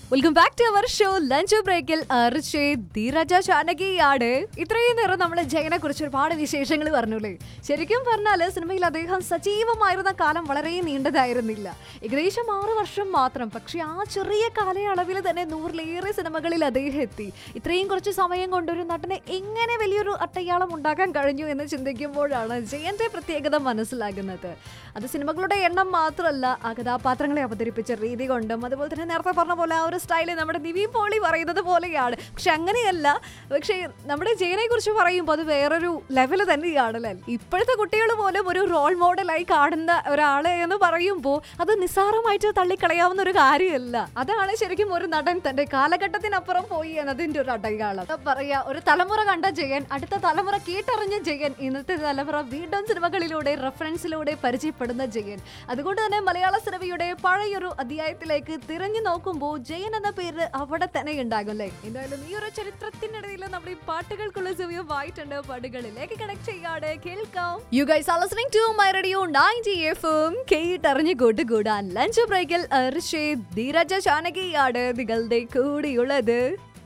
welcome back to our show lunch ബ്രേക്കിൽ അർഷേ ധീരജ ചാനകിയാണ് ഇത്രയും നേരം നമ്മൾ ജയനെ കുറിച്ച് ഒരുപാട് വിശേഷങ്ങൾ പറഞ്ഞുല്ലേ ശരിക്കും പറഞ്ഞാൽ സിനിമയിൽ അദ്ദേഹം സജീവമായിരുന്ന കാലം വളരെ നീണ്ടതായിരുന്നില്ല ഏകദേശം ആറ് വർഷം മാത്രം പക്ഷെ ആ ചെറിയ കാലയളവിൽ തന്നെ നൂറിലേറെ സിനിമകളിൽ അദ്ദേഹം എത്തി ഇത്രയും കുറച്ച് സമയം കൊണ്ട് ഒരു നടനെ എങ്ങനെ വലിയൊരു അട്ടയാളം ഉണ്ടാക്കാൻ കഴിഞ്ഞു എന്ന് ചിന്തിക്കുമ്പോഴാണ് ജയന്റെ പ്രത്യേകത മനസ്സിലാകുന്നത് അത് സിനിമകളുടെ എണ്ണം മാത്രമല്ല ആ കഥാപാത്രങ്ങളെ അവതരിപ്പിച്ച രീതി കൊണ്ടും അതുപോലെ തന്നെ നേരത്തെ പറഞ്ഞ പോലെ ആ ഒരു സ്റ്റൈല് നമ്മുടെ നിവിൻ പോളി പറയുന്നത് പോലെയാണ് പക്ഷെ അങ്ങനെയല്ല പക്ഷേ നമ്മുടെ ജയനെ കുറിച്ച് പറയുമ്പോൾ അത് വേറൊരു ലെവൽ തന്നെയാണല്ലേ ഇപ്പോഴത്തെ കുട്ടികൾ പോലും ഒരു റോൾ മോഡലായി കാണുന്ന ഒരാളെ എന്ന് പറയുമ്പോൾ അത് നിസ്സാരമായിട്ട് തള്ളിക്കളയാവുന്ന ഒരു കാര്യമല്ല അതാണ് ശരിക്കും ഒരു നടൻ തന്റെ കാലഘട്ടത്തിനപ്പുറം പോയി എന്നതിന്റെ ഒരു അടയാളം എന്താ പറയാ ഒരു തലമുറ കണ്ട ജയൻ അടുത്ത തലമുറ കേട്ടറിഞ്ഞ ജയൻ ഇന്നത്തെ തലമുറ വീണ്ടും സിനിമകളിലൂടെ റെഫറൻസിലൂടെ പരിചയപ്പെടുന്ന ജയൻ അതുകൊണ്ട് തന്നെ മലയാള സിനിമയുടെ പഴയൊരു അധ്യായത്തിലേക്ക് തിരഞ്ഞു നോക്കുമ്പോൾ ജയൻ എന്ന പേര് അവിടെ തന്നെ ഉണ്ടാകും അല്ലേ എന്തായാലും ഈ ഒരു ചരിത്രത്തിനിടയിൽ നമ്മുടെ ഈ പാട്ടുകൾക്കുള്ള സമയമായിട്ടുണ്ട് പാട്ടുകളിലേക്ക് കണക്ട് ചെയ്യാതെ കേൾക്കാം you guys are listening to my radio 90 എഫും കേട്ടറിഞ്ഞ് കൂട്ടുകൂടാൻ ലഞ്ച് ബ്രേക്കിൽ അർഷേ ധീരജ ചാനകിയാണ് നിങ്ങളുടെ കൂടെയുള്ളത്